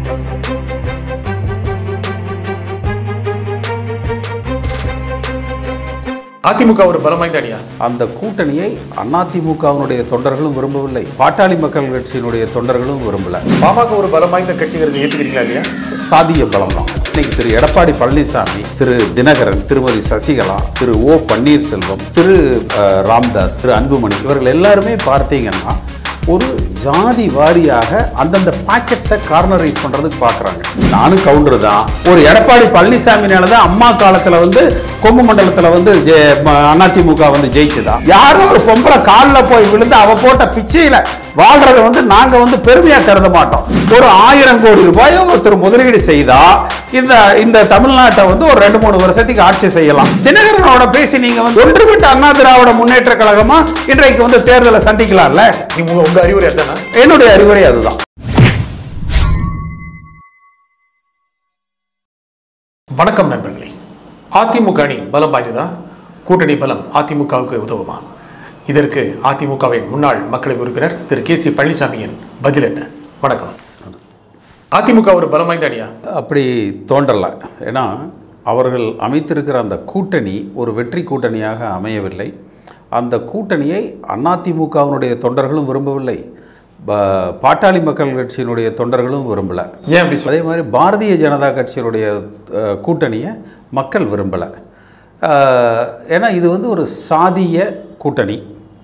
அதிமுக ஒரு பலம் வாய்ந்த அணியா அந்த கூட்டணியை அதிமுகவினுடைய தொண்டர்களும் விரும்பவில்லை பாட்டாளி மக்கள் கட்சியினுடைய தொண்டர்களும் விரும்பல பாமக ஒரு பலம் வாய்ந்த கட்சிங்கிறது ஏத்துக்கிறீங்களா இல்லையா சாதிய பலம் தான் இன்னைக்கு திரு எடப்பாடி பழனிசாமி திரு தினகரன் திருமதி சசிகலா திரு ஓ பன்னீர்செல்வம் திரு அஹ், ராம்தாஸ் திரு அன்புமணி இவர்கள் எல்லாருமே பார்த்தீங்கன்னா ஒரு ஜாதி வாரியாக அந்தந்த பாக்கெட்ஸை கார்னரைஸ் பண்றதுக்கு பார்க்குறாங்க நானும் கவுண்டர் தான் ஒரு எடப்பாடி பழனிசாமினால தான் அம்மா காலத்தில் வந்து கொங்கு மண்டலத்தில் வந்து ஜெ- ம- அதிமுக வந்து ஜெயிச்சுதா யாரோ ஒரு பொம்பளை காலில் போய் விழுந்து அவ போட்ட பிச்சையில வாழ்றத வந்து நாங்க வந்து பெருமையா கருத மாட்டோம் ஒரு ஆயிரம் கோடி ரூபாயை ஒருத்தர் முதலீடு செய்தா இந்த இந்த தமிழ்நாட்டை வந்து ஒரு ரெண்டு மூணு வருஷத்துக்கு ஆட்சி செய்யலாம் தினகரனோட பேசி நீங்க வந்து ஒன்றுபட்ட அண்ணா திராவிட முன்னேற்ற கழகமா இன்றைக்கு வந்து தேர்தலை சந்திக்கலாம்ல நீங்க உங்க- உங்க அறிவுரை அதானா என்னுடைய அறிவுரை அதுதான் வணக்கம் நண்பர்களே அதிமுக அணி பலம் வாய்ந்ததா கூட்டணி பலம் அதிமுகவுக்கு உதவுமா இதற்கு அதிமுகவின் முன்னாள் மக்களவை உறுப்பினர் திரு கே சி பழனிசாமியின் பதில் என்ன வணக்கம் அதிமுக ஒரு பலம் வாய்ந்த அணியா அப்படி தோன்றல ஏன்னா அவர்கள் அமைத்திருக்கிற அந்த கூட்டணி ஒரு வெற்றி கூட்டணியாக அமையவில்லை அந்த கூட்டணியை அதிமுகவினுடைய தொண்டர்களும் விரும்பவில்லை ப- பாட்டாளி மக்கள் கட்சியினுடைய தொண்டர்களும் விரும்பலை ஏன் அப்படி சொல்ல அதே மாதிரி பாரதிய ஜனதா கட்சியினுடைய அஹ், கூட்டணியை மக்கள் விரும்பலை ஏன்னா இது வந்து ஒரு சாதிய கூட்டணி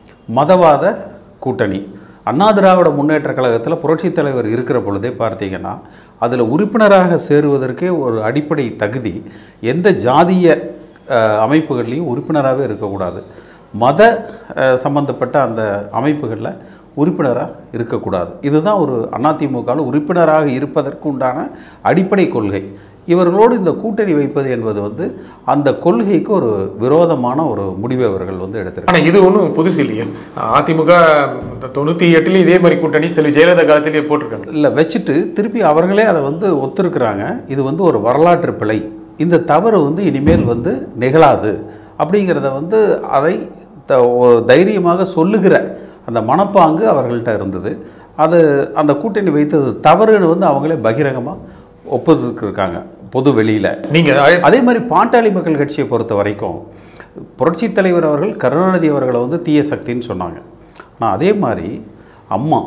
மதவாத கூட்டணி அண்ணா திராவிட முன்னேற்ற கழகத்தில் புரட்சித் தலைவர் இருக்கிற பொழுதே பார்த்தீங்கன்னா அதில் உறுப்பினராக சேருவதற்கே ஒரு அடிப்படை தகுதி எந்த ஜாதிய அஹ், அமைப்புகள்லையும் உறுப்பினராகவே இருக்கக்கூடாது மத அஹ், சம்பந்தப்பட்ட அந்த அமைப்புகளில் உறுப்பினராக இருக்கக்கூடாது இதுதான் ஒரு அதிமுகவில் உறுப்பினராக இருப்பதற்கு உண்டான அடிப்படை கொள்கை இவர்களோடு இந்த கூட்டணி வைப்பது என்பது வந்து அந்த கொள்கைக்கு ஒரு விரோதமான ஒரு முடிவை அவர்கள் வந்து எடுத்திருக்காங்க ஆனா இது ஒன்றும் புதுசு இல்லையே அதிமுக தொண்ணூத்தி எட்டுல இதே மாதிரி கூட்டணி செல்வி ஜெயலலிதா காலத்திலேயே போட்டிருக்காங்க இல்லை வச்சுட்டு திருப்பி அவர்களே அதை வந்து ஒத்துருக்குறாங்க இது வந்து ஒரு வரலாற்று பிழை இந்த தவறு வந்து இனிமேல் வந்து நிகழாது அப்படிங்கிறத வந்து அதை த- ஒரு தைரியமாக சொல்லுகிற அந்த மனப்பாங்கு அவர்கள்ட்ட இருந்தது அது அந்த கூட்டணி வைத்தது தவறுன்னு வந்து அவங்களே பகிரங்கமாக ஒப்புருக்காங்க பொது வெளியில் நீங்க அழ- அதே மாதிரி பாட்டாளி மக்கள் கட்சியை பொறுத்த வரைக்கும் புரட்சித் தலைவர் அவர்கள் கருணாநிதி அவர்களை வந்து தீய சக்தின்னு சொன்னாங்க ஆனால் அதே மாதிரி அம்மா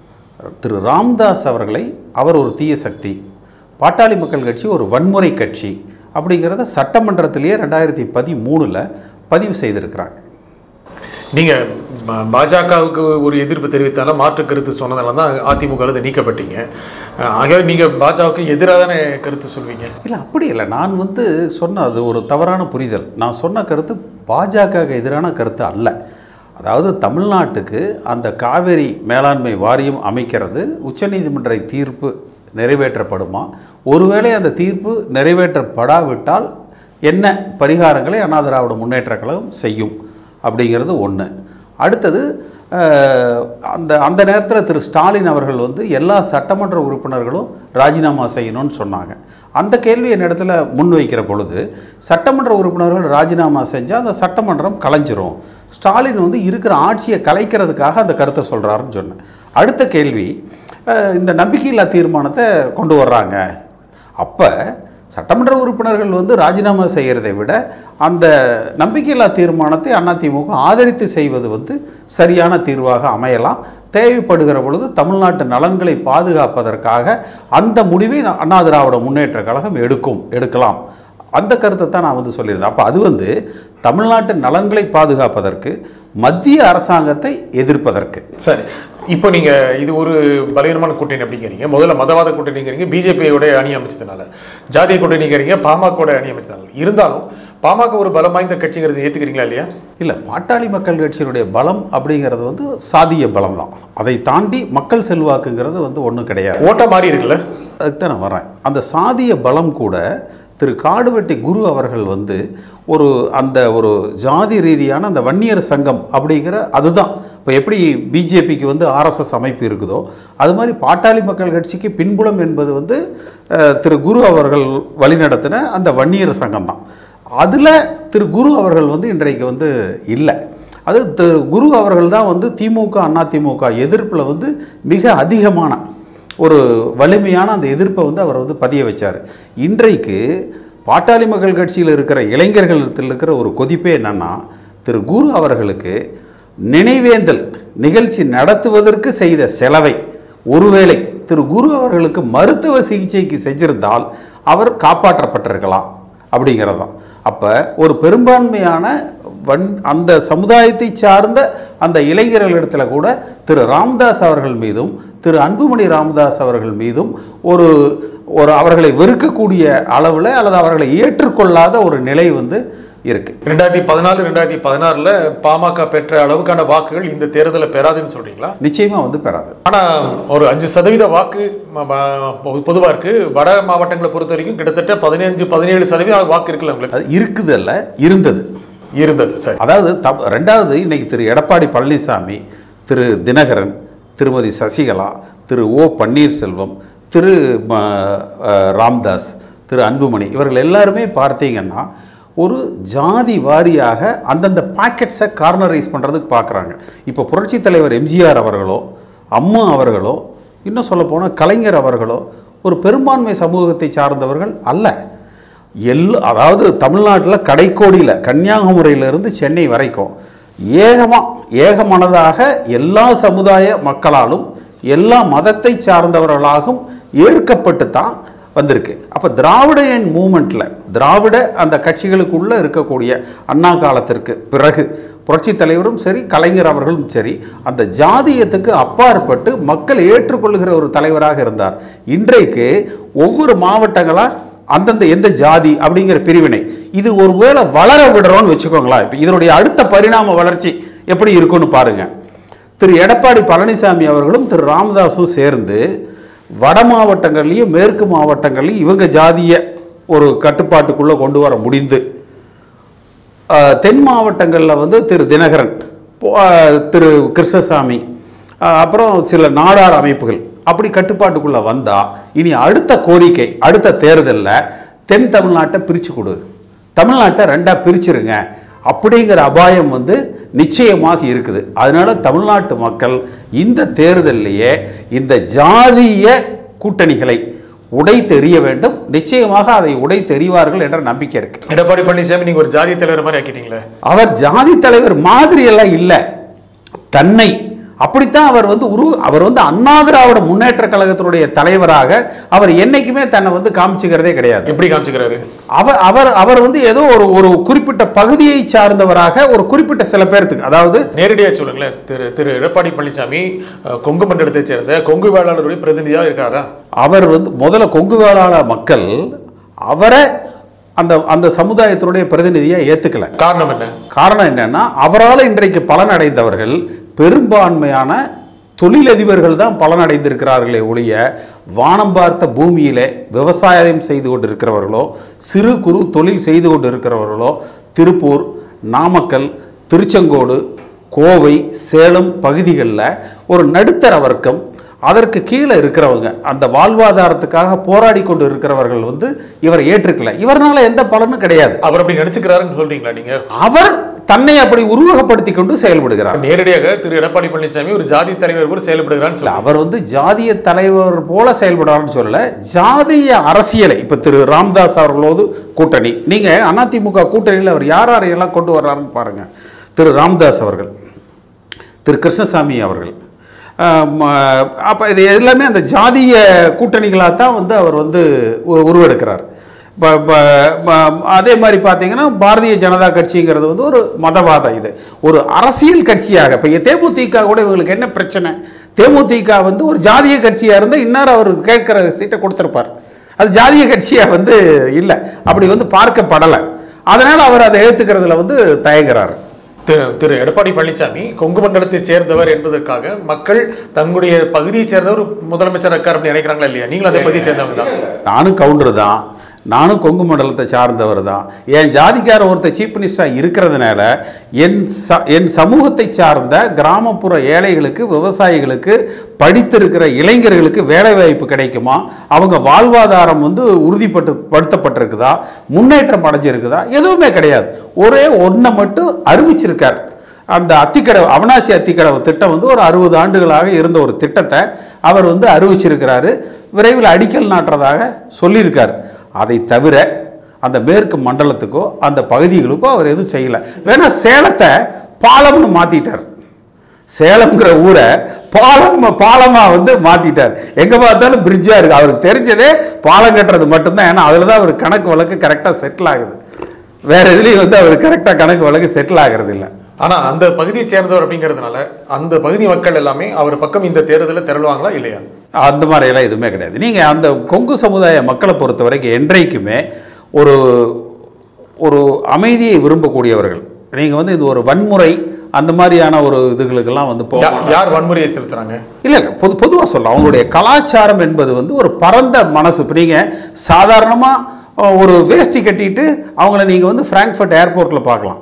திரு ராம்தாஸ் அவர்களை அவர் ஒரு தீய சக்தி பாட்டாளி மக்கள் கட்சி ஒரு வன்முறை கட்சி அப்படிங்கிறத சட்டமன்றத்திலேயே ரெண்டாயிரத்தி பதிமூணில் பதிவு செய்திருக்கிறாங்க நீங்க பா- பாஜகவுக்கு ஒரு எதிர்ப்பு தெரிவித்தாலும் மாற்று கருத்து சொன்னதால தான் அதிமுக இருந்து நீக்கப்பட்டீங்க அஹ் ஆகவே நீங்க பாஜகவுக்கு எதிராக தானே கருத்து சொல்வீங்க இல்லை அப்படி இல்லை நான் வந்து சொன்ன அது ஒரு தவறான புரிதல் நான் சொன்ன கருத்து பாஜக எதிரான கருத்து அல்ல அதாவது தமிழ்நாட்டுக்கு அந்த காவேரி மேலாண்மை வாரியம் அமைக்கிறது உச்சநீதிமன்ற தீர்ப்பு நிறைவேற்றப்படுமா ஒருவேளை அந்த தீர்ப்பு நிறைவேற்றப்படாவிட்டால் என்ன பரிகாரங்களை அண்ணா திராவிட முன்னேற்றக் கழகம் செய்யும் அப்படிங்கிறது ஒன்று அடுத்தது அஹ், அந்த அந்த நேரத்தில் திரு ஸ்டாலின் அவர்கள் வந்து எல்லா சட்டமன்ற உறுப்பினர்களும் ராஜினாமா செய்யணும்னு சொன்னாங்க அந்த கேள்வி என்னிடத்துல முன்வைக்கிற பொழுது சட்டமன்ற உறுப்பினர்கள் ராஜினாமா செஞ்சால் அந்த சட்டமன்றம் கலைஞ்சிரும் ஸ்டாலின் வந்து இருக்கிற ஆட்சியை கலைக்கிறதுக்காக அந்த கருத்தை சொல்கிறாருன்னு சொன்னேன் அடுத்த கேள்வி அஹ், இந்த நம்பிக்கையில்லா தீர்மானத்தை கொண்டு வர்றாங்க அப்போ சட்டமன்ற உறுப்பினர்கள் வந்து ராஜினாமா செய்கிறதை விட அந்த நம்பிக்கையில்லா தீர்மானத்தை அதிமுக ஆதரித்து செய்வது வந்து சரியான தீர்வாக அமையலாம் தேவைப்படுகிற பொழுது தமிழ்நாட்டு நலன்களை பாதுகாப்பதற்காக அந்த முடிவை நா- அண்ணா திராவிட முன்னேற்ற கழகம் எடுக்கும் எடுக்கலாம் அந்த கருத்தை தான் நான் வந்து சொல்லியிருந்தேன் அப்போ அது வந்து தமிழ்நாட்டு நலன்களை பாதுகாப்பதற்கு மத்திய அரசாங்கத்தை எதிர்ப்பதற்கு சரி இப்போ நீங்க இது ஒரு பலவீனமான கூட்டணி அப்படிங்கிறீங்க முதல்ல மதவாத கூட்டணிங்கிறீங்க பிஜேபியோட அணி அமைச்சதுனால ஜாதிய கூட்டணிங்கிறீங்க பாமகோட அணி அமைச்சதுனால இருந்தாலும் பாமக ஒரு பலம் வாய்ந்த கட்சிங்கிறது ஏத்துக்கிறீங்களா இல்லையா இல்லை பாட்டாளி மக்கள் கட்சியினுடைய பலம் அப்படிங்கிறது வந்து சாதிய பலம் தான் அதை தாண்டி மக்கள் செல்வாக்குங்கிறது வந்து ஒன்றும் கிடையாது ஓட்ட மாறி இருக்குல்ல அதுக்கு தான் நான் வரேன் அந்த சாதிய பலம் கூட திரு காடுவெட்டி குரு அவர்கள் வந்து ஒரு அந்த ஒரு ஜாதி ரீதியான அந்த வன்னியர் சங்கம் அப்படிங்கிற அதுதான் இப்போ எப்படி பிஜேபிக்கு வந்து ஆர்எஸ்எஸ் அமைப்பு இருக்குதோ அது மாதிரி பாட்டாளி மக்கள் கட்சிக்கு பின்புலம் என்பது வந்து அஹ், திரு குரு அவர்கள் வழிநடத்தின அந்த வன்னியர் சங்கம் தான் அதில் திரு குரு அவர்கள் வந்து இன்றைக்கு வந்து இல்லை அது திரு குரு அவர்கள் தான் வந்து திமுக அதிமுக எதிர்ப்பில் வந்து மிக அதிகமான ஒரு வலிமையான அந்த எதிர்ப்பை வந்து அவர் வந்து பதிய வச்சார் இன்றைக்கு பாட்டாளி மக்கள் கட்சியில் இருக்கிற இளைஞர்களிடத்தில் இருக்கிற ஒரு கொதிப்பே என்னன்னா திரு குரு அவர்களுக்கு நினைவேந்தல் நிகழ்ச்சி நடத்துவதற்கு செய்த செலவை ஒருவேளை திரு குரு அவர்களுக்கு மருத்துவ சிகிச்சைக்கு செஞ்சிருந்தால் அவர் காப்பாற்றப்பட்டிருக்கலாம் அப்படிங்கிறது தான் அப்போ ஒரு பெரும்பான்மையான வன் அந்த சமுதாயத்தை சார்ந்த அந்த இளைஞர்களிடத்தில் கூட திரு ராமதாஸ் அவர்கள் மீதும் திரு அன்புமணி ராமதாஸ் அவர்கள் மீதும் ஒரு ஒரு அவர்களை வெறுக்கக்கூடிய அளவில் அல்லது அவர்களை ஏற்றுக்கொள்ளாத ஒரு நிலை வந்து இருக்குது ரெண்டாயிரத்தி பதினாலு ரெண்டாயிரத்தி பதினாறுல பாமக பெற்ற அளவுக்கான வாக்குகள் இந்த தேர்தலில் பெறாதுன்னு சொல்றீங்களா நிச்சயமாக வந்து பெறாது ஆனா ஒரு அஞ்சு சதவீத வாக்கு ம- ம- பொ- பொதுவா இருக்கு வட மாவட்டங்களை பொறுத்த வரைக்கும் கிட்டத்தட்ட பதினஞ்சு பதினேழு சதவீதம் வாக்கு இருக்குல்ல உங்களுக்கு அது இருக்குதல்ல இருந்தது இருந்தது சரி அதாவது தப் ரெண்டாவது இன்னைக்கு திரு எடப்பாடி பழனிசாமி திரு தினகரன் திருமதி சசிகலா திரு ஓ பன்னீர்செல்வம் திரு ம, அஹ், ராம்தாஸ் திரு அன்புமணி இவர்கள் எல்லாருமே பார்த்தீங்கன்னா ஒரு ஜாதி வாரியாக அந்தந்த பாக்கெட்ஸை கார்னரைஸ் பண்ணுறதுக்கு பார்க்குறாங்க இப்போ புரட்சித் தலைவர் எம்ஜிஆர் அவர்களோ அம்மா அவர்களோ இன்னும் சொல்லப்போனால் கலைஞர் அவர்களோ ஒரு பெரும்பான்மை சமூகத்தை சார்ந்தவர்கள் அல்ல எல் அதாவது தமிழ்நாட்டில் கடைக்கோடியில் கன்னியாகுமரியிலிருந்து சென்னை வரைக்கும் ஏகமாக ஏகமனதாக எல்லா சமுதாய மக்களாலும் எல்லா மதத்தை சார்ந்தவர்களாகவும் ஏற்கப்பட்டு தான் வந்திருக்கு அப்போ திராவிடையன் மூமெண்ட்டில் திராவிட அந்த கட்சிகளுக்குள்ளே இருக்கக்கூடிய அண்ணா காலத்திற்கு பிறகு புரட்சித் தலைவரும் சரி கலைஞர் அவர்களும் சரி அந்த ஜாதியத்துக்கு அப்பாற்பட்டு மக்கள் ஏற்றுக்கொள்கிற ஒரு தலைவராக இருந்தார் இன்றைக்கு ஒவ்வொரு மாவட்டங்களாக அந்தந்த எந்த ஜாதி அப்படிங்கிற பிரிவினை இது ஒருவேளை வளர விடுறோம்னு வச்சுக்கோங்களேன் இப்போ இதனுடைய அடுத்த பரிணாம வளர்ச்சி எப்படி இருக்குன்னு பாருங்க திரு எடப்பாடி பழனிசாமி அவர்களும் திரு ராமதாஸும் சேர்ந்து வட மாவட்டங்கள்லையும் மேற்கு மாவட்டங்கள்லையும் இவங்க ஜாதிய ஒரு கட்டுப்பாட்டுக்குள்ளே கொண்டு வர முடிந்து ஆஹ், தென் மாவட்டங்களில் வந்து திரு தினகரன் போ- ஆஹ், திரு கிருஷ்ணசாமி ஆஹ், அப்புறம் சில நாடார் அமைப்புகள் அப்படி கட்டுப்பாட்டுக்குள்ளே வந்தால் இனி அடுத்த கோரிக்கை அடுத்த தேர்தலில் தென் தமிழ்நாட்டை பிரித்து கொடு தமிழ்நாட்டை ரெண்டாக பிரிச்சிருங்க அப்படிங்கிற அபாயம் வந்து நிச்சயமாக இருக்குது அதனால தமிழ்நாட்டு மக்கள் இந்த தேர்தலிலேயே இந்த ஜாதிய கூட்டணிகளை உடை தெரிய வேண்டும் நிச்சயமாக அதை உடை தெரிவார்கள் என்ற நம்பிக்கை இருக்கு எடப்பாடி பழனிசாமி நீங்க ஒரு ஜாதி தலைவர் மாதிரி ஆக்கிட்டீங்களே அவர் ஜாதி தலைவர் மாதிரி எல்லாம் இல்லை தன்னை அப்படித்தான் அவர் வந்து உரு அவர் வந்து அண்ணா திராவிட முன்னேற்ற கழகத்தினுடைய தலைவராக அவர் என்னைக்குமே தன்னை வந்து காமிச்சுக்கிறதே கிடையாது எப்படி காமிச்சுக்கிறாரு அவர் அவர் அவர் வந்து ஏதோ ஒரு ஒரு குறிப்பிட்ட பகுதியை சார்ந்தவராக ஒரு குறிப்பிட்ட சில பேர்த்துக்கு அதாவது நேரடியா சொல்லுங்களேன் திரு திரு எடப்பாடி பழனிசாமி அஹ், கொங்கு மண்டலத்தை சேர்ந்த கொங்கு வேளாளருடைய பிரதிநிதியா இருக்காரா அவர் வந்து முதல்ல கொங்கு வேளாள மக்கள் அவரை அந்த அந்த சமுதாயத்தினுடைய பிரதிநிதியாக ஏற்றுக்கல காரணம் என்ன காரணம் என்னன்னா அவரால் இன்றைக்கு பலனடைந்தவர்கள் பெரும்பான்மையான தொழிலதிபர்கள் தான் பலனடைந்திருக்கிறார்களே ஒழிய வானம் பார்த்த பூமியிலே விவசாயம் செய்து கொண்டிருக்கிறவர்களோ சிறு குறு தொழில் செய்து கொண்டிருக்கிறவர்களோ திருப்பூர் நாமக்கல் திருச்செங்கோடு கோவை சேலம் பகுதிகளில் ஒரு நடுத்தர வர்க்கம் அதற்கு கீழே இருக்கிறவங்க அந்த வாழ்வாதாரத்துக்காக போராடி கொண்டு இருக்கிறவர்கள் வந்து இவரை ஏற்றுக்கல இவர்னால எந்த பலனும் கிடையாது அவர் அப்படி நடிச்சுக்கிறாருன்னு சொல்றீங்களா நீங்க அவர் தன்னை அப்படி உருவகப்படுத்தி கொண்டு செயல்படுகிறார் நேரடியாக திரு எடப்பாடி பழனிசாமி ஒரு ஜாதி தலைவர் கூட செயல்படுகிறான்னு இல்ல, சொல்ல அவர் வந்து ஜாதிய தலைவர் போல செயல்படுறாருன்னு சொல்லல ஜாதிய அரசியலை இப்ப திரு ராம்தாஸ் அவர்களோடு கூட்டணி நீங்க அதிமுக கூட்டணியில் அவர் யார் யாரையெல்லாம் கொண்டு வர்றாருன்னு பாருங்க திரு ராம்தாஸ் அவர்கள் திரு கிருஷ்ணசாமி அவர்கள் அப்போ இது எல்லாமே அந்த ஜாதிய கூட்டணிகளாக தான் வந்து அவர் வந்து உ- உருவெடுக்கிறார் இப்போ அதே மாதிரி பார்த்தீங்கன்னா பாரதிய ஜனதா கட்சிங்கிறது வந்து ஒரு மதவாத இது ஒரு அரசியல் கட்சியாக இப்போ தேமுதிக கூட இவங்களுக்கு என்ன பிரச்சனை தேமுதிக வந்து ஒரு ஜாதிய கட்சியாக இருந்தால் இன்னார் அவர் கேட்குற சீட்டை கொடுத்துருப்பார் அது ஜாதிய கட்சியாக வந்து இல்லை அப்படி வந்து பார்க்கப்படலை அதனால் அவர் அதை ஏற்றுக்கிறதுல வந்து தயங்குறாரு திரு திரு எடப்பாடி பழனிசாமி கொங்கு மண்டலத்தை சேர்ந்தவர் என்பதற்காக மக்கள் தங்களுடைய பகுதியை சேர்ந்தவர் முதலமைச்சர் இருக்கார் அப்படின்னு நினைக்கிறாங்களா இல்லையா நீங்களும் அந்த பகுதியை சேர்ந்தவங்க தான் நானும் கவுண்டர் தான் நானும் கொங்கு மண்டலத்தை சார்ந்தவர் தான் என் ஜாதிக்கார ஒருத்தர் சீஃப் மினிஸ்டராக இருக்கிறதுனால என் ச என் சமூகத்தை சார்ந்த கிராமப்புற ஏழைகளுக்கு விவசாயிகளுக்கு படித்திருக்கிற இளைஞர்களுக்கு வேலைவாய்ப்பு கிடைக்குமா அவங்க வாழ்வாதாரம் வந்து உறுதிப்பட்டு படுத்தப்பட்டிருக்குதா முன்னேற்றம் அடைஞ்சிருக்குதா எதுவுமே கிடையாது ஒரே ஒன்றை மட்டும் அறிவிச்சிருக்கார் அந்த அத்திக்கடவு அவனாசி அத்திக்கடவு திட்டம் வந்து ஒரு அறுபது ஆண்டுகளாக இருந்த ஒரு திட்டத்தை அவர் வந்து அறிவிச்சிருக்கிறாரு விரைவில் அடிக்கல் நாட்டுறதாக சொல்லியிருக்கார் அதை தவிர அந்த மேற்கு மண்டலத்துக்கோ அந்த பகுதிகளுக்கோ அவர் எதுவும் செய்யலை வேணா சேலத்தை பாலம்னு மாற்றிட்டார் சேலம்ங்கிற ஊரை பாலம் பாலமாக வந்து மாற்றிட்டார் எங்கே பார்த்தாலும் பிரிட்ஜாக இருக்குது அவருக்கு தெரிஞ்சதே பாலம் கட்டுறது மட்டும்தான் ஏன்னா அதில் தான் அவர் கணக்கு வழக்கு கரெக்டாக செட்டில் ஆகுது வேறு எதுலேயும் வந்து அவர் கரெக்டாக கணக்கு வழக்கு செட்டில் ஆகிறது இல்லை ஆனா அந்த பகுதியை சேர்ந்தவர் அப்படிங்கிறதுனால அந்த பகுதி மக்கள் எல்லாமே அவர் பக்கம் இந்த தேர்தலில் திரளுவாங்களா இல்லையா அந்த மாதிரியெல்லாம் எதுவுமே கிடையாது நீங்கள் அந்த கொங்கு சமுதாய மக்களை பொறுத்த வரைக்கும் என்றைக்குமே ஒரு ஒரு அமைதியை விரும்பக்கூடியவர்கள் நீங்கள் வந்து இது ஒரு வன்முறை அந்த மாதிரியான ஒரு இதுகளுக்கெல்லாம் வந்து போக யா- யார் வன்முறையை செலுத்துறாங்க இல்லை இல்லை பொது பொதுவாக சொல்லலாம் அவங்களுடைய கலாச்சாரம் என்பது வந்து ஒரு பரந்த மனசு இப்போ நீங்கள் சாதாரணமாக ஒரு வேஷ்டி கட்டிட்டு அவங்கள நீங்கள் வந்து ஃப்ராங்க்ஃபர்ட் ஏர்போர்ட்டில் பார்க்கலாம்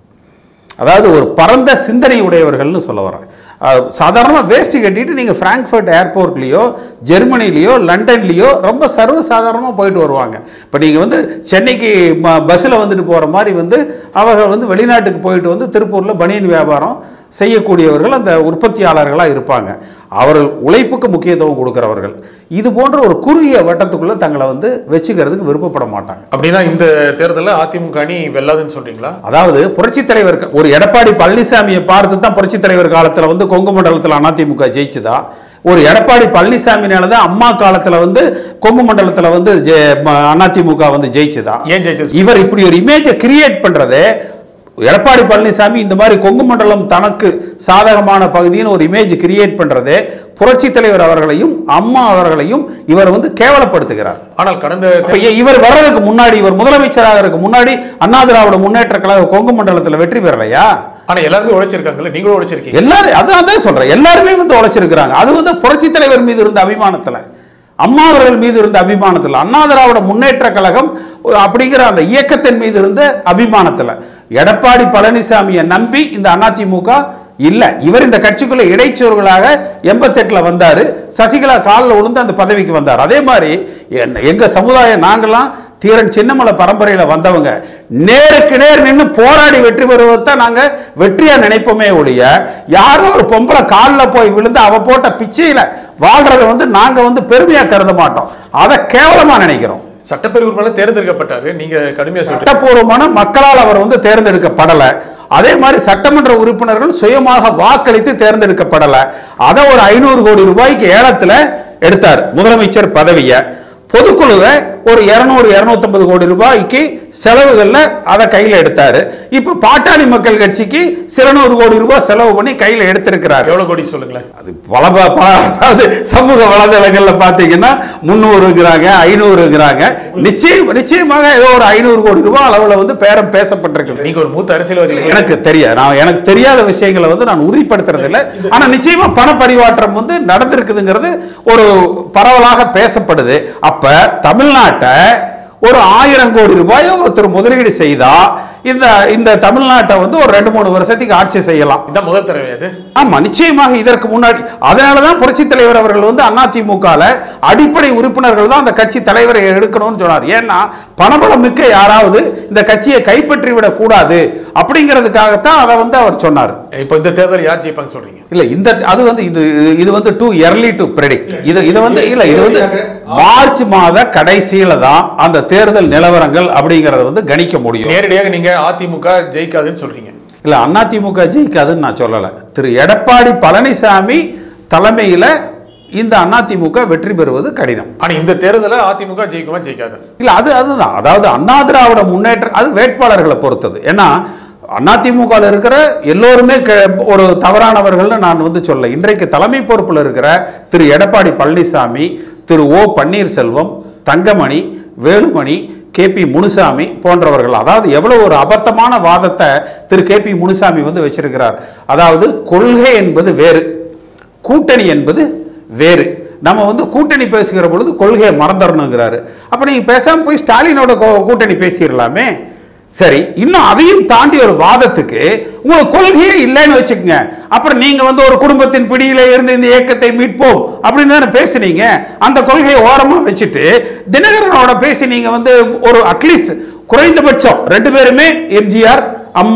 அதாவது ஒரு பரந்த சிந்தனை உடையவர்கள்னு சொல்ல வரேன் சாதாரணமாக வேஷ்டி கட்டிட்டு நீங்கள் ஃப்ராங்க்ஃபர்ட் ஏர்போர்ட்லேயோ ஜெர்மனிலேயோ லண்டன்லேயோ ரொம்ப சர்வசாதாரணமாக போயிட்டு வருவாங்க இப்போ நீங்கள் வந்து சென்னைக்கு பஸ்ஸில் வந்துட்டு போகிற மாதிரி வந்து அவர்கள் வந்து வெளிநாட்டுக்கு போயிட்டு வந்து திருப்பூரில் பனியன் வியாபாரம் செய்யக்கூடியவர்கள் அந்த உற்பத்தியாளர்களாக இருப்பாங்க அவர்கள் உழைப்புக்கு முக்கியத்துவம் கொடுக்குறவர்கள் இது போன்ற ஒரு குறுகிய வட்டத்துக்குள்ளே தங்களை வந்து வச்சுக்கிறதுக்கு விருப்பப்பட மாட்டாங்க அப்படின்னா இந்த தேர்தலில் அதிமுக அணி வெல்லாதுன்னு சொல்றீங்களா அதாவது புரட்சித் தலைவர் ஒரு எடப்பாடி பழனிசாமியை பார்த்து தான் புரட்சித் தலைவர் காலத்தில் வந்து கொங்கு மண்டலத்தில் அதிமுக ஜெயிச்சுதா ஒரு எடப்பாடி பழனிசாமினால தான் அம்மா காலத்தில் வந்து கொங்கு மண்டலத்தில் வந்து ஜெ- ம- அதிமுக வந்து ஜெயிச்சுதா ஏன் ஜெயிச்சு இவர் இப்படி ஒரு இமேஜை கிரியேட் பண்றது எடப்பாடி பழனிசாமி இந்த மாதிரி கொங்கு மண்டலம் தனக்கு சாதகமான பகுதின்னு ஒரு இமேஜ் கிரியேட் பண்றது புரட்சி தலைவர் அவர்களையும் அம்மா அவர்களையும் இவர் வந்து கேவலப்படுத்துகிறார் ஆனால் கடந்த அப்ப இ- இவர் வர்றதுக்கு முன்னாடி இவர் முதலமைச்சராகிறதுக்கு முன்னாடி அண்ணா திராவிட முன்னேற்ற கழக கொங்கு மண்டலத்தில் வெற்றி பெறலையா ஆனா எல்லாருமே உழைச்சிருக்காங்கல்ல நீங்களும் உழைச்சிருக்கீங்க எல்லாரும் அதான் அதான் சொல்றேன் எல்லாருமே வந்து உழைச்சிருக்கிறாங்க அது வந்து புரட்சி தலைவர் மீது இருந்த அபிமானத்துல அம்மா அவர்கள் மீது இருந்த அபிமானத்தில் அண்ணா திராவிட முன்னேற்ற கழகம் அப்படிங்கிற அந்த இயக்கத்தின் மீது இருந்த அபிமானத்துல எடப்பாடி பழனிசாமியை நம்பி இந்த அதிமுக இல்ல இவர் இந்த கட்சிக்குள்ள இடைச்சோர்களாக எண்பத்தெட்டுல வந்தாரு சசிகலா காலில் விழுந்து அந்த பதவிக்கு வந்தார் அதே மாதிரி என்- எங்க சமுதாயம் நாங்களாம் தீரன் சின்னமலை பரம்பரையில் வந்தவங்க நேருக்கு நேர் நின்று போராடி வெற்றி பெறுவதை தான் நாங்கள் வெற்றியா நினைப்போமே ஒழிய யாரோ ஒரு பொம்பளை காலில் போய் விழுந்து அவ போட்ட பிச்சையில் வாழ்றதை வந்து நாங்கள் வந்து பெருமையாக கருத மாட்டோம் அதை கேவலமாக நினைக்கிறோம் சட்டப்பேரவை உறுப்பினர் தேர்ந்தெடுக்கப்பட்டாரு நீங்க கடுமையா சொல்றீங்க சட்டப்பூர்வமான மக்களால் அவர் வந்து தேர்ந்தெடுக்கப்படலை அதே மாதிரி சட்டமன்ற உறுப்பினர்கள் சுயமாக வாக்களித்து தேர்ந்தெடுக்கப்படலை அதை ஒரு ஐநூறு கோடி ரூபாய்க்கு ஏலத்தில் எடுத்தார் முதலமைச்சர் பதவியை பொதுக்குழுவை ஒரு இரநூறு இரநூத்தம்பது கோடி ரூபாய்க்கு செலவுகளில் அதை கையில் எடுத்தார் இப்போ பாட்டாளி மக்கள் கட்சிக்கு சிறநூறு கோடி ரூபாய் செலவு பண்ணி கையில் எடுத்திருக்கிறார் எவ்வளவு கோடி சொல்லுங்களேன் அது பல ப- பல அதாவது சமூக வலைதளங்களில் பார்த்தீங்கன்னா முந்நூறுங்கிறாங்க ஐநூறுங்கிறாங்க நிச்சயம் நிச்சயமாக ஏதோ ஒரு ஐநூறு கோடி ரூபாய் அளவில் வந்து பேரம் பேசப்பட்டிருக்குது நீங்க ஒரு மூத்த அரசியல்வாதி இல்லையா? எனக்கு தெரியாது நான் எனக்கு தெரியாத விஷயங்களை வந்து நான் உறுதிப்படுத்துறது இல்லை ஆனா நிச்சயமா பண பரிமாற்றம் வந்து நடந்திருக்குதுங்கிறது ஒரு பரவலாக பேசப்படுது அப்ப தமிழ்நாட்டை ஒரு ஆயிரம் கோடி ரூபாயை ஒருத்தர் முதலீடு செய்தா இந்த இந்த தமிழ்நாட்டை வந்து ஒரு ரெண்டு மூணு வருஷத்துக்கு ஆட்சி செய்யலாம் இதான் முதல் தடவை அது ஆமா நிச்சயமாக இதற்கு முன்னாடி அதனாலதான் புரட்சி தலைவர் அவர்கள் வந்து அதிமுகல அடிப்படை உறுப்பினர்கள் தான் அந்த கட்சி தலைவரை எடுக்கணும்னு சொன்னார் ஏன்னா பணபலம் மிக்க யாராவது இந்த கட்சியை கைப்பற்றி விடக் கூடாது அப்படிங்கிறதுக்காகத்தான் அதை வந்து அவர் சொன்னார் இப்போ இந்த தேர்தல் யார் ஜெயிப்பாங்க சொல்றீங்க இல்ல இந்த அது வந்து இது இது வந்து டூ early டு predict இது இது வந்து இல்ல இது வந்து மார்ச் மாத கடைசியில தான் அந்த தேர்தல் நிலவரங்கள் அப்படிங்கறத வந்து கணிக்க முடியும் நேரடியாக நீங்க அதிமுக ஜெயிக்காதுன்னு சொல்றீங்க இல்ல அதிமுக ஜெயிக்காதுன்னு நான் சொல்லலை திரு எடப்பாடி பழனிசாமி தலைமையில இந்த அதிமுக வெற்றி பெறுவது கடினம் ஆனா இந்த தேர்தலில் அதிமுக ஜெயிக்குமா ஜெயிக்காது இல்ல அது அதுதான் அதாவது அண்ணா திராவிட முன்னேற்ற அது வேட்பாளர்களை பொறுத்தது ஏன்னா அதிமுகவில் இருக்கிற எல்லோருமே க- ஒரு தவறானவர்கள்னு நான் வந்து சொல்ல இன்றைக்கு தலைமை பொறுப்பில் இருக்கிற Thiru Edappadi Palaniswami Thiru O Panneerselvam Thangamani Velumani K P Munusamy போன்றவர்கள் அதாவது எவ்வளவு ஒரு அபத்தமான வாதத்தை திரு கே பி முனுசாமி வந்து வச்சிருக்கிறார் அதாவது கொள்கை என்பது வேறு கூட்டணி என்பது வேறு நம்ம வந்து கூட்டணி பேசுகிற பொழுது கொள்கையை மறந்துடணுங்கிறாரு அப்போ நீங்கள் பேசாமல் போய் ஸ்டாலினோட கூ- கூட்டணி பேசிடலாமே சரி இன்னும் அதையும் தாண்டி ஒரு வாதத்துக்கு உங்களுக்கு கொள்கையே இல்லைன்னு வச்சுக்கோங்க அப்புறம் நீங்கள் வந்து ஒரு குடும்பத்தின் பிடியில இருந்து இந்த இயக்கத்தை மீட்போம் அப்படின்னு தானே பேசுனீங்க அந்த கொள்கையை ஓரமாக வச்சுட்டு தினகரனோட பேசி நீங்கள் வந்து ஒரு அட்லீஸ்ட் குறைந்தபட்சம் ரெண்டு பேருமே எம்ஜிஆர் அம்மா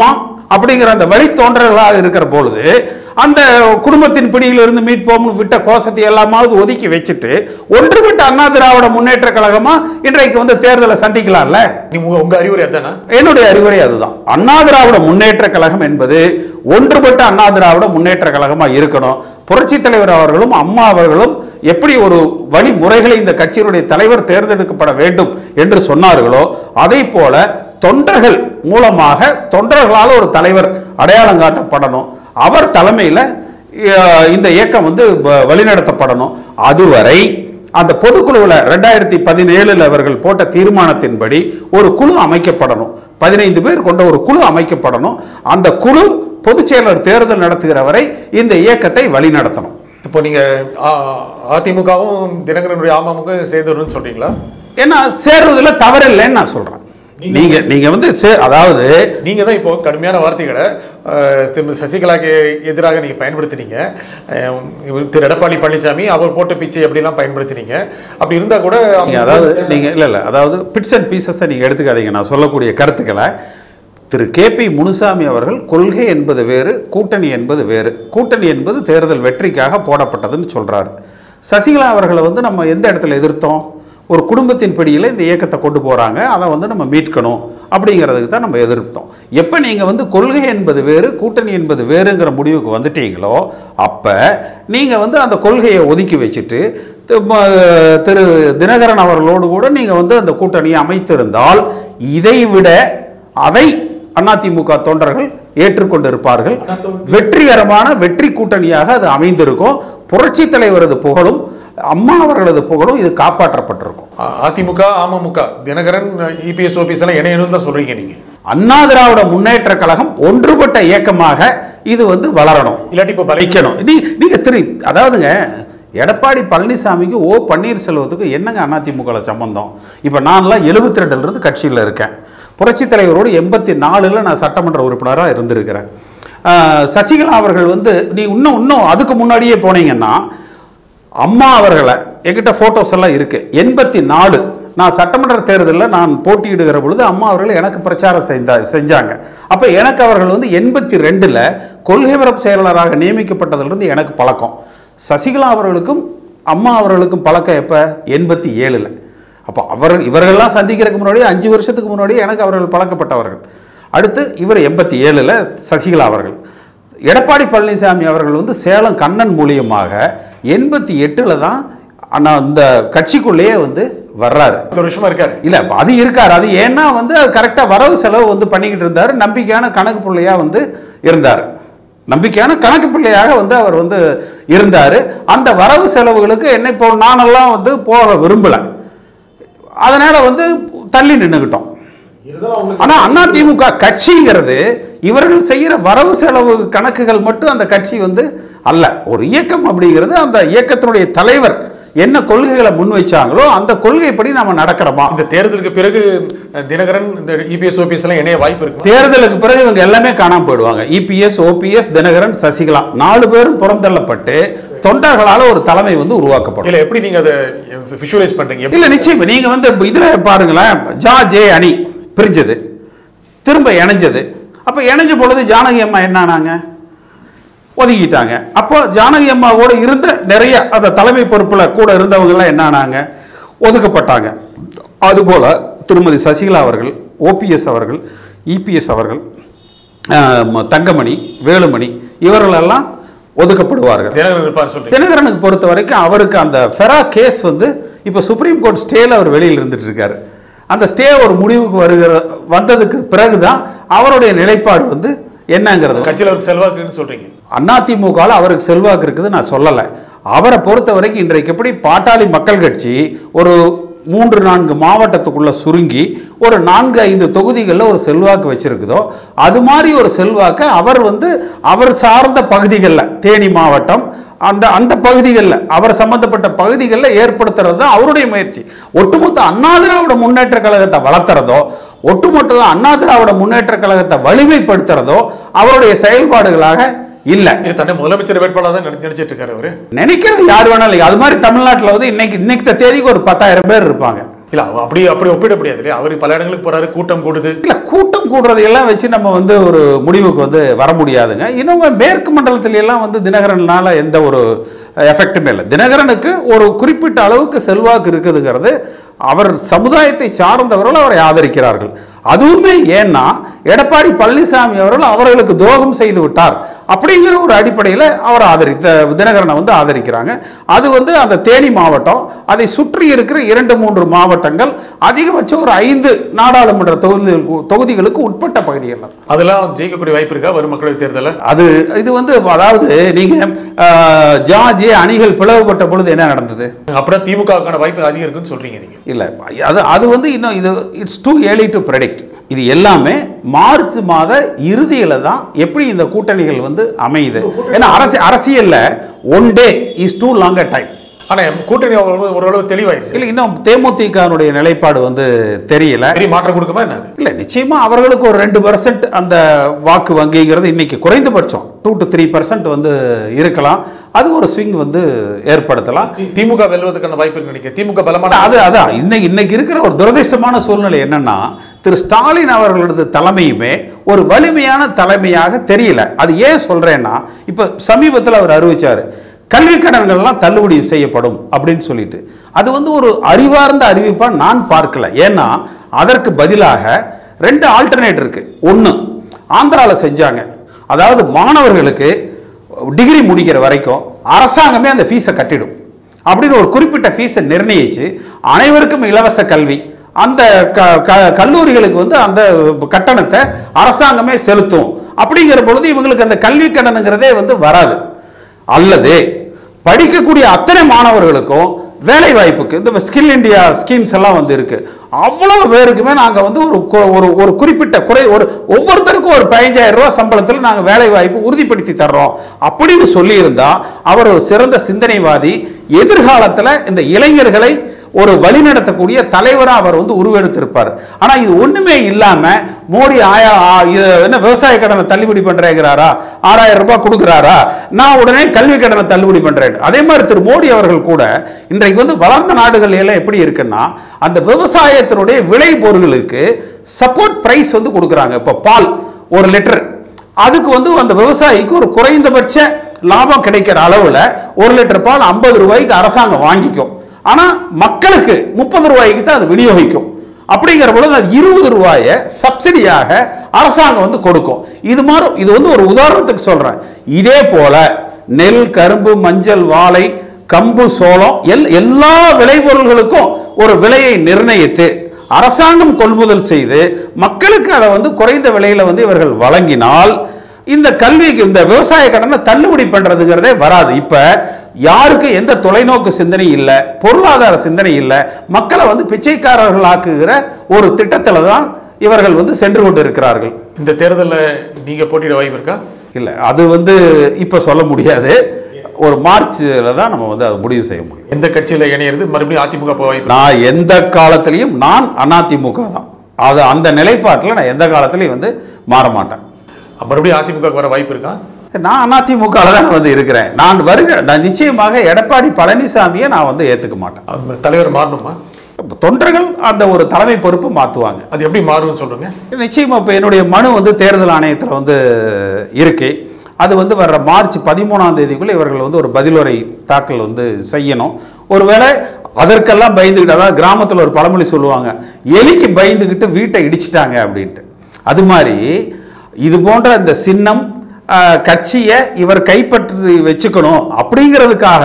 அப்படிங்கிற அந்த வழித்தோன்றல்களாக இருக்கிற பொழுது அந்த குடும்பத்தின் பிடியிலிருந்து மீட்போம்னு விட்ட கோஷத்தை எல்லாமாவது ஒதுக்கி வச்சுட்டு ஒன்றுபட்ட அண்ணா திராவிட முன்னேற்ற கழகமா இன்றைக்கு வந்து தேர்தலை சந்திக்கலாம்ல நீ உங்க- உங்க அறிவுரை அதானா என்னுடைய அறிவுரை அதுதான் அண்ணா திராவிட முன்னேற்ற கழகம் என்பது ஒன்றுபட்ட அண்ணா திராவிட முன்னேற்ற கழகமா இருக்கணும் புரட்சி தலைவர் அவர்களும் அம்மா அவர்களும் எப்படி ஒரு வழிமுறைகளை இந்த கட்சியினுடைய தலைவர் தேர்ந்தெடுக்கப்பட வேண்டும் என்று சொன்னார்களோ அதை போல தொண்டர்கள் மூலமாக தொண்டர்களால் ஒரு தலைவர் அடையாளம் காட்டப்படணும் அவர் தலைமையில் இந்த இயக்கம் வந்து வ- வழிநடத்தப்படணும் அதுவரை அந்த பொதுக்குழுவில் ரெண்டாயிரத்தி பதினேழில் அவர்கள் போட்ட தீர்மானத்தின்படி ஒரு குழு அமைக்கப்படணும் பதினைந்து பேர் கொண்ட ஒரு குழு அமைக்கப்படணும் அந்த குழு பொதுச் செயலர் தேர்தல் நடத்துகிற வரை இந்த இயக்கத்தை வழிநடத்தணும் இப்போ நீங்க ஆ- அதிமுகவும் தினகரனுடைய அமமுக சேர்ந்துடணும்னு சொல்றீங்களா ஏன்னா சேர்றதுல தவறில்லைன்னு நான் சொல்றேன் நீங்க நீங்க வந்து சே- அதாவது நீங்க தான் இப்போ கடுமையான வார்த்தைகளை அஹ், திருமதி சசிகலாக்கு எதிராக நீங்க பயன்படுத்தினீங்க அஹ், இவர் திரு எடப்பாடி பழனிசாமி அவர் போட்ட பிச்சை எப்படிலாம் பயன்படுத்தினீங்க அப்படி இருந்தா கூட நீங்க அதாவது நீங்க இல்ல இல்ல அதாவது பிட்ஸ் அண்ட் பீசஸை நீங்க எடுத்துக்காதீங்க நான் சொல்லக்கூடிய கருத்துக்களை திரு கே பி முனுசாமி அவர்கள் கொள்கை என்பது வேறு கூட்டணி என்பது வேறு கூட்டணி என்பது தேர்தல் வெற்றிக்காக போடப்பட்டதுன்னு சொல்றாரு சசிகலா அவர்களை வந்து நம்ம எந்த இடத்துல எதிர்த்தோம் ஒரு குடும்பத்தின் பிடியில் இந்த இயக்கத்தை கொண்டு போறாங்க அதை வந்து நம்ம மீட்கணும் அப்படிங்கிறதுக்கு தான் நம்ம எதிர்த்தோம் எப்போ நீங்கள் வந்து கொள்கை என்பது வேறு கூட்டணி என்பது வேறுங்கிற முடிவுக்கு வந்துட்டீங்களோ அப்போ நீங்கள் வந்து அந்த கொள்கையை ஒதுக்கி வச்சுட்டு தி- ம- திரு தினகரன் அவர்களோடு கூட நீங்கள் வந்து அந்த கூட்டணியை அமைத்திருந்தால் இதை விட அதை அதிமுக தொண்டர்கள் ஏற்றுக்கொண்டிருப்பார்கள் வெற்றிகரமான வெற்றி கூட்டணியாக அது அமைந்திருக்கும் புரட்சி தலைவரது புகழும் அம்மா அவர்களது புகழும் இது காப்பாற்றப்பட்டிருக்கும் அ- அதிமுக அமமுக தினகரன் இபிஎஸ் ஓபிஎஸ் எல்லாம் இணையணும் தான் சொல்றீங்க நீங்க அண்ணா திராவிட முன்னேற்ற கழகம் ஒன்றுபட்ட இயக்கமாக இது வந்து வளரணும் இல்லாட்டி இப்போ பலை வைக்கணும் நீ நீங்க திரு அதாவதுங்க எடப்பாடி பழனிசாமிக்கு ஓ பன்னீர்செல்வத்துக்கு என்னங்க அதிமுக சம்பந்தம் இப்போ நான்லாம் எழுபத்தி ரெண்டுலேருந்து கட்சியில் இருக்கேன் புரட்சித் தலைவரோடு எண்பத்தி நாலில் நான் சட்டமன்ற உறுப்பினராக இருந்திருக்கிறேன் ஆஹ், சசிகலா அவர்கள் வந்து நீ இன்னும் இன்னும் அதுக்கு முன்னாடியே போனீங்கன்னா அம்மா அவர்களை என்கிட்ட ஃபோட்டோஸ் எல்லாம் இருக்கு எண்பத்தி நாலு நான் சட்டமன்ற தேர்தலில் நான் போட்டியிடுகிற பொழுது அம்மா அவர்கள் எனக்கு பிரச்சாரம் செய்தா செஞ்சாங்க அப்போ எனக்கு அவர்கள் வந்து எண்பத்தி ரெண்டில் கொள்கை பரப்பு செயலாளராக நியமிக்கப்பட்டதிலிருந்து எனக்கு பழக்கம் சசிகலா அவர்களுக்கும் அம்மா அவர்களுக்கும் பழக்கம் எப்போ எண்பத்தி ஏழில் அப்போ அவர் இவர்கள்லாம் சந்திக்கிறதுக்கு முன்னாடி அஞ்சு வருஷத்துக்கு முன்னாடி எனக்கு அவர்கள் பழக்கப்பட்டவர்கள் அடுத்து இவர் எண்பத்தி ஏழில் சசிகலா அவர்கள் எடப்பாடி பழனிசாமி அவர்கள் வந்து சேலம் கண்ணன் மூலியமாக எண்பத்தி எட்டில் தான் ஆனா இந்த கட்சிக்குள்ளேயே வந்து வர்றாரு ஒரு விஷயமா இருக்காரு இல்லை அப்ப அது இருக்கார் அது ஏன்னா வந்து கரெக்டாக வரவு செலவு வந்து பண்ணிக்கிட்டு இருந்தார் நம்பிக்கையான கணக்கு பிள்ளையாக வந்து இருந்தார் நம்பிக்கையான கணக்கு பிள்ளையாக வந்து அவர் வந்து இருந்தார் அந்த வரவு செலவுகளுக்கு என்னை இப்போ நானெல்லாம் வந்து போக விரும்பலை அதனால் வந்து தள்ளி நின்றுக்கிட்டோம் ஆனால் அதிமுக கட்சிங்கிறது இவர்கள் செய்கிற வரவு செலவு கணக்குகள் மட்டும் அந்த கட்சி வந்து அல்ல ஒரு இயக்கம் அப்படிங்கிறது அந்த இயக்கத்தினுடைய தலைவர் என்ன கொள்கைகளை முன்வைச்சாங்களோ அந்த கொள்கைப்படி நம்ம நடக்கிறோமா இந்த தேர்தலுக்கு பிறகு அஹ், தினகரன் இந்த இபிஎஸ் ஓபிஎஸ் எல்லாம் இணைய வாய்ப்பு இருக்கு தேர்தலுக்கு பிறகு இவங்க எல்லாமே காணாம போயிடுவாங்க இபிஎஸ் ஓபிஎஸ் தினகரன் சசிகலா நாலு பேரும் புறந்தள்ளப்பட்டு தொண்டர்களால ஒரு தலைமை வந்து உருவாக்கப்படும் இல்ல எப்படி நீங்க அதை விஷுவலைஸ் பண்றீங்க இல்ல நிச்சயம் நீங்க வந்து இப்ப இதுல பாருங்களேன் ஜா ஜே அணி பிரிஞ்சது திரும்ப இணைஞ்சது அப்ப இணைஞ்ச பொழுது ஜானகி அம்மா என்னானாங்க ஒதுக்கிட்டாங்க அப்போ ஜானகி அம்மாவோட இருந்த நிறைய அந்த தலைமை பொறுப்புல கூட இருந்தவங்க எல்லாம் என்னானாங்க ஒதுக்கப்பட்டாங்க அதுபோல திருமதி சசிகலா அவர்கள் ஓபிஎஸ் அவர்கள் இபிஎஸ் அவர்கள் ஆஹ், ம- தங்கமணி வேலுமணி இவர்களெல்லாம் ஒதுக்கப்படுவார்கள் தினகரன் இருப்பார் சொல்றீங்க தினகரனுக்கு பொறுத்த வரைக்கும் அவருக்கு அந்த ஃபெரா கேஸ் வந்து இப்போ சுப்ரீம் கோர்ட் ஸ்டேல அவர் வெளியில் இருந்துட்டு இருக்காரு அந்த ஸ்டே ஒரு முடிவுக்கு வருகிற வந்ததுக்கு பிறகுதான் அவருடைய நிலைப்பாடு வந்து என்னங்கிறது கட்சியில் அவருக்கு செல்வாக்குன்னு சொல்றீங்க அதிமுகவில் அவருக்கு செல்வாக்கு இருக்குது நான் சொல்லலை அவரை பொறுத்த வரைக்கும் இன்றைக்கு எப்படி பாட்டாளி மக்கள் கட்சி ஒரு மூன்று நான்கு மாவட்டத்துக்குள்ள சுருங்கி ஒரு நான்கு ஐந்து தொகுதிகளில் ஒரு செல்வாக்கு வச்சிருக்குதோ அது மாதிரி ஒரு செல்வாக்கை அவர் வந்து அவர் சார்ந்த பகுதிகளில் தேனி மாவட்டம் அந்த அந்த பகுதிகளில் அவர் சம்பந்தப்பட்ட பகுதிகளில் ஏற்படுத்துறது தான் அவருடைய முயற்சி ஒட்டுமொத்த அண்ணா திராவிட முன்னேற்ற கழகத்தை வளர்த்துறதோ ஒட்டுமொத்த அண்ணா திராவிட முன்னேற்ற கழகத்தை வலிமைப்படுத்துறதோ அவருடைய செயல்பாடுகளாக இல்லை இது தன்னை முதலமைச்சர் வேட்பாளர் தான் நினை- நினைச்சிட்டு இருக்காரு அவரு நினைக்கிறது யார் வேணாலும் அது மாதிரி தமிழ்நாட்டில் வந்து இன்னைக்கு இன்னைக்கு தேதிக்கு ஒரு பத்தாயிரம் பேர் இருப்பாங்க இல்ல அவ அப்படி அப்படி ஒப்பிட முடியாது இல்லையா அவர் பல இடங்களுக்கு போறாரு கூட்டம் கூடுது இல்லை கூட்டம் கூடுறதையெல்லாம் வச்சு நம்ம வந்து ஒரு முடிவுக்கு வந்து வர முடியாதுங்க இன்னொன்று மேற்கு மண்டலத்துல எல்லாம் வந்து தினகரனால எந்த ஒரு எஃபெக்ட்டுமே இல்லை தினகரனுக்கு ஒரு குறிப்பிட்ட அளவுக்கு செல்வாக்கு இருக்குதுங்கிறது அவர் சமுதாயத்தை சார்ந்தவர்கள் அவரை ஆதரிக்கிறார்கள் அதுவுமே ஏன்னா எடப்பாடி பழனிசாமி அவர்கள் அவர்களுக்கு துரோகம் செய்து விட்டார் அப்படிங்கிற ஒரு அடிப்படையில் அவர் ஆதரித்த தினகரனை வந்து ஆதரிக்கிறாங்க அது வந்து அந்த தேனி மாவட்டம் அதை சுற்றி இருக்கிற இரண்டு மூன்று மாவட்டங்கள் அதிகபட்சம் ஒரு ஐந்து நாடாளுமன்ற தொகுதிகளுக்கு தொகுதிகளுக்கு உட்பட்ட பகுதிகள் தான். அதெல்லாம் ஜெயிக்கக்கூடிய வாய்ப்பு இருக்கா வரும் மக்களவைத் தேர்தலில் அது இது வந்து அதாவது நீங்க ஆஹ், ஜார்ஜ் அணிகள் பிளவுபட்ட பொழுது என்ன நடந்தது அப்புறம் திமுகவுக்கான வாய்ப்பு அதிகம் இருக்குன்னு சொல்றீங்க நீங்க இல்லை அது அது வந்து இன்னும் இது it's too early to predict இது எல்லாமே மார்ச் மாத இறுதியில் தான் எப்படி இந்த கூட்டணிகள் வந்து அமையுது ஏன்னா அரசு அரசியலில் one day is too long time ஆனா கூட்டணி ஓரளவு ஓரளவு தெளிவாயிருச்சு இல்லை இன்னும் தேமுதிகனுடைய நிலைப்பாடு வந்து தெரியல பெரிய மாற்றம் கொடுக்குமா என்ன அது? இல்லை நிச்சயமா அவர்களுக்கு ஒரு ரெண்டு பர்சன்ட் அந்த வாக்கு வங்கிங்கிறது இன்னைக்கு குறைந்தபட்சம் டூ டு த்ரீ பர்சன்ட் வந்து இருக்கலாம் அது ஒரு ஸ்விங் வந்து ஏற்படுத்தலாம் தி- திமுக வெல்வதற்கான வாய்ப்பு இருக்கு நினைக்கிறேன் திமுக பலமான ஆனா, அது அதான் இன்னைக்கு இன்னைக்கு இருக்கிற ஒரு துரதிர்ஷ்டமான சூழ்நிலை என்னன்னா திரு ஸ்டாலின் அவர்களது தலைமையுமே ஒரு வலிமையான தலைமையாக தெரியல அது ஏன் சொல்றேன்னா இப்ப சமீபத்தில் அவர் அறிவிச்சாரு கல்வி கடன்கள்லாம் தள்ளுபடி செய்யப்படும் அப்படின்னு சொல்லிட்டு அது வந்து ஒரு அறிவார்ந்த அறிவிப்பா நான் பார்க்கல ஏன்னா அதற்கு பதிலாக ரெண்டு ஆல்டர்னேட் இருக்கு ஒன்று ஆந்திராவில் செஞ்சாங்க அதாவது மாணவர்களுக்கு டிகிரி முடிக்கிற வரைக்கும் அரசாங்கமே அந்த ஃபீஸை கட்டிடும் அப்படின்னு ஒரு குறிப்பிட்ட ஃபீஸை நிர்ணயிச்சு அனைவருக்கும் இலவச கல்வி அந்த க க- கல்லூரிகளுக்கு வந்து அந்த கட்டணத்தை அரசாங்கமே செலுத்தும் அப்படிங்கிற பொழுது இவங்களுக்கு அந்த கல்வி கடனுங்கிறதே வந்து வராது அல்லது படிக்கக்கூடிய அத்தனை மாணவர்களுக்கும் வேலை வாய்ப்புக்கு இந்த ஸ்கில் இந்தியா ஸ்கீம்ஸ் எல்லாம் வந்து இருக்கு அவ்வளவு பேருக்குமே நாங்கள் வந்து ஒரு கு- ஒரு ஒரு குறிப்பிட்ட குறை ஒரு ஒவ்வொருத்தருக்கும் ஒரு பதினஞ்சாயிரம் ரூபாய் சம்பளத்தில் நாங்கள் வேலை வாய்ப்பு உறுதிப்படுத்தி தர்றோம் அப்படின்னு சொல்லியிருந்தா அவர் ஒரு சிறந்த சிந்தனைவாதி எதிர்காலத்தில் இந்த இளைஞர்களை ஒரு வழிநடத்தக்கூடிய தலைவராக அவர் வந்து உருவெடுத்திருப்பார் ஆனால் இது ஒன்றுமே இல்லாமல் மோடி ஆயா ஆ- இது என்ன விவசாய கடனை தள்ளுபடி பண்ணுறேங்கிறாரா ஆறாயிரம் ரூபாய் கொடுக்குறாரா நான் உடனே கல்வி கடனை தள்ளுபடி பண்ணுறேன் அதே மாதிரி திரு மோடி அவர்கள் கூட இன்றைக்கு வந்து வளர்ந்த நாடுகள் எல்லாம் எப்படி இருக்குன்னா அந்த விவசாயத்தினுடைய விளை பொருட்களுக்கு சப்போர்ட் பிரைஸ் வந்து கொடுக்குறாங்க இப்போ பால் ஒரு லிட்டர் அதுக்கு வந்து அந்த விவசாயிக்கு ஒரு குறைந்தபட்ச லாபம் கிடைக்கிற அளவில் ஒரு லிட்டர் பால் ஐம்பது ரூபாய்க்கு அரசாங்கம் வாங்கிக்கும் ஆனால் மக்களுக்கு முப்பது ரூபாய்க்கு தான் அது விநியோகிக்கும் அப்படிங்கிற பொழுது அது இருபது ரூபாயை சப்சிடியாக அரசாங்கம் வந்து கொடுக்கும் இது மாதிரி இது வந்து ஒரு உதாரணத்துக்கு சொல்கிறேன் இதே போல நெல் கரும்பு மஞ்சள் வாழை கம்பு சோளம் எல் எல்லா விளைபொருள்களுக்கும் ஒரு விலையை நிர்ணயித்து அரசாங்கம் கொள்முதல் செய்து மக்களுக்கு அதை வந்து குறைந்த விலையில வந்து இவர்கள் வழங்கினால் இந்த கல்விக்கு இந்த விவசாய கடனை தள்ளுபடி பண்றதுங்கிறதே வராது இப்ப யாருக்கு எந்த தொலைநோக்கு சிந்தனை இல்லை பொருளாதார சிந்தனை இல்லை மக்களை வந்து பிச்சைக்காரர்கள் ஆக்குகிற ஒரு திட்டத்துல தான் இவர்கள் வந்து சென்று கொண்டு இருக்கிறார்கள் இந்த தேர்தலில் நீங்க போட்டியிட வாய்ப்பு இருக்கா இல்லை அது வந்து இப்போ சொல்ல முடியாது ஒரு மார்ச்ல தான் நம்ம வந்து அதை முடிவு செய்ய முடியும் எந்த கட்சியில் இணையிறது மறுபடியும் அதிமுக போக வாய்ப்பு நான் எந்த காலத்திலையும் நான் அதிமுக தான் அது அந்த நிலைப்பாட்டில் நான் எந்த காலத்திலையும் வந்து மாற மாட்டேன் மறுபடியும் அதிமுக வர வாய்ப்பு இருக்கா நான் அதிமுகவில் தான் வந்து இருக்கிறேன் நான் வருக நான் நிச்சயமாக எடப்பாடி பழனிசாமியை நான் வந்து ஏற்றுக்க மாட்டேன் அந்த தலைவர் மாறணுமா இப்ப தொண்டர்கள் அந்த ஒரு தலைமை பொறுப்பு மாற்றுவாங்க அது எப்படி மாறும்னு சொல்றீங்க நிச்சயமாக இப்போ என்னுடைய மனு வந்து தேர்தல் ஆணையத்தில் வந்து இருக்கு அது வந்து வர்ற மார்ச் பதிமூணாம் தேதிக்குள்ளே இவர்கள் வந்து ஒரு பதிலுரை தாக்கல் வந்து செய்யணும் ஒருவேளை அதற்கெல்லாம் பயந்துக்கிட்டு அதாவது கிராமத்தில் ஒரு பழமொழி சொல்லுவாங்க எலிக்கு பயந்துக்கிட்டு வீட்டை இடிச்சிட்டாங்க அப்படின்ட்டு அது மாதிரி இது போன்ற இந்த சின்னம் ஆஹ், கட்சியை இவர் கைப்பற்றி வச்சுக்கணும் அப்படிங்கிறதுக்காக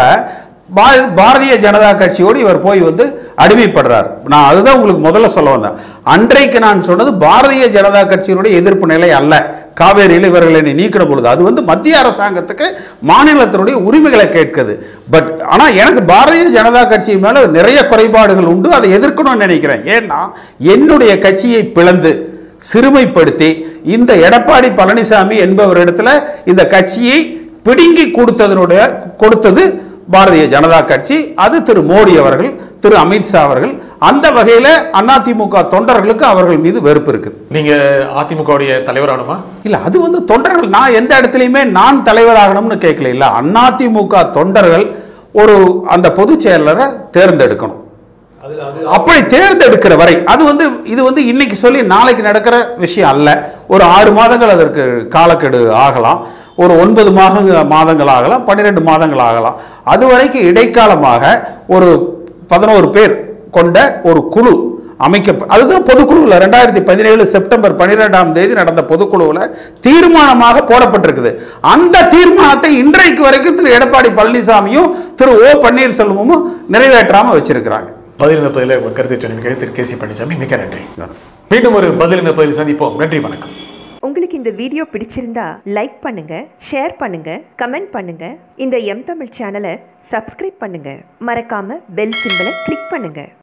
பா- பாரதிய ஜனதா கட்சியோடு இவர் போய் வந்து அடிமைப்படுறார் நான் அதுதான் உங்களுக்கு முதல்ல சொல்ல வந்தேன் அன்றைக்கு நான் சொன்னது பாரதிய ஜனதா கட்சியினுடைய எதிர்ப்பு நிலை அல்ல காவேரியில் இவர்கள் என்னை நீக்கின பொழுது அது வந்து மத்திய அரசாங்கத்துக்கு மாநிலத்தினுடைய உரிமைகளை கேட்குது பட் ஆனால் எனக்கு பாரதிய ஜனதா கட்சி மேலே நிறைய குறைபாடுகள் உண்டு அதை எதிர்க்கணும்னு நினைக்கிறேன் ஏன்னா என்னுடைய கட்சியை பிளந்து சிறுமைப்படுத்தி இந்த எடப்பாடி பழனிசாமி என்பவரிடத்துல இந்த கட்சியை பிடுங்கி கொடுத்ததனுடைய கொடுத்தது பாரதிய ஜனதா கட்சி அது திரு மோடி அவர்கள் திரு அமித்ஷா அவர்கள் அந்த வகையில் அதிமுக தொண்டர்களுக்கு அவர்கள் மீது வெறுப்பு இருக்குது நீங்க அதிமுகவுடைய தலைவரானுமா இல்லை அது வந்து தொண்டர்கள் நான் எந்த இடத்துலையுமே நான் தலைவராகணும்னு கேட்கல இல்லை அதிமுக தொண்டர்கள் ஒரு அந்த பொதுச் செயலரை தேர்ந்தெடுக்கணும் அப்படி தேர்ந்தெடுக்கிற வரை அது வந்து இது வந்து இன்னைக்கு சொல்லி நாளைக்கு நடக்கிற விஷயம் அல்ல ஒரு ஆறு மாதங்கள் அதற்கு காலக்கெடு ஆகலாம் ஒரு ஒன்பது மாதங்க மாதங்கள் ஆகலாம் பன்னிரெண்டு மாதங்கள் ஆகலாம் அது வரைக்கும் இடைக்காலமாக ஒரு பதினோரு பேர் கொண்ட ஒரு குழு அமைக்க அதுதான் பொதுக்குழுவில் ரெண்டாயிரத்தி பதினேழு செப்டம்பர் பன்னிரெண்டாம் தேதி நடந்த பொதுக்குழுவில் தீர்மானமாக போடப்பட்டிருக்குது அந்த தீர்மானத்தை இன்றைக்கு வரைக்கும் திரு எடப்பாடி பழனிசாமியும் திரு ஓ பன்னீர்செல்வமும் நிறைவேற்றாம வச்சிருக்கிறாங்க பதிலின பதில உங்கள் கருத்தை சொன்னீங்க திரு கே சி பழனிசாமி மிக்க நன்றி மீண்டும் ஒரு பதிலின பதில் சந்திப்போம் நன்றி வணக்கம் உங்களுக்கு இந்த வீடியோ பிடிச்சிருந்தா லைக் பண்ணுங்க ஷேர் பண்ணுங்க கமெண்ட் பண்ணுங்க இந்த எம் தமிழ் சேனலை சப்ஸ்கிரைப் பண்ணுங்க மறக்காம பெல் சிம்பலை கிளிக் பண்ணுங்க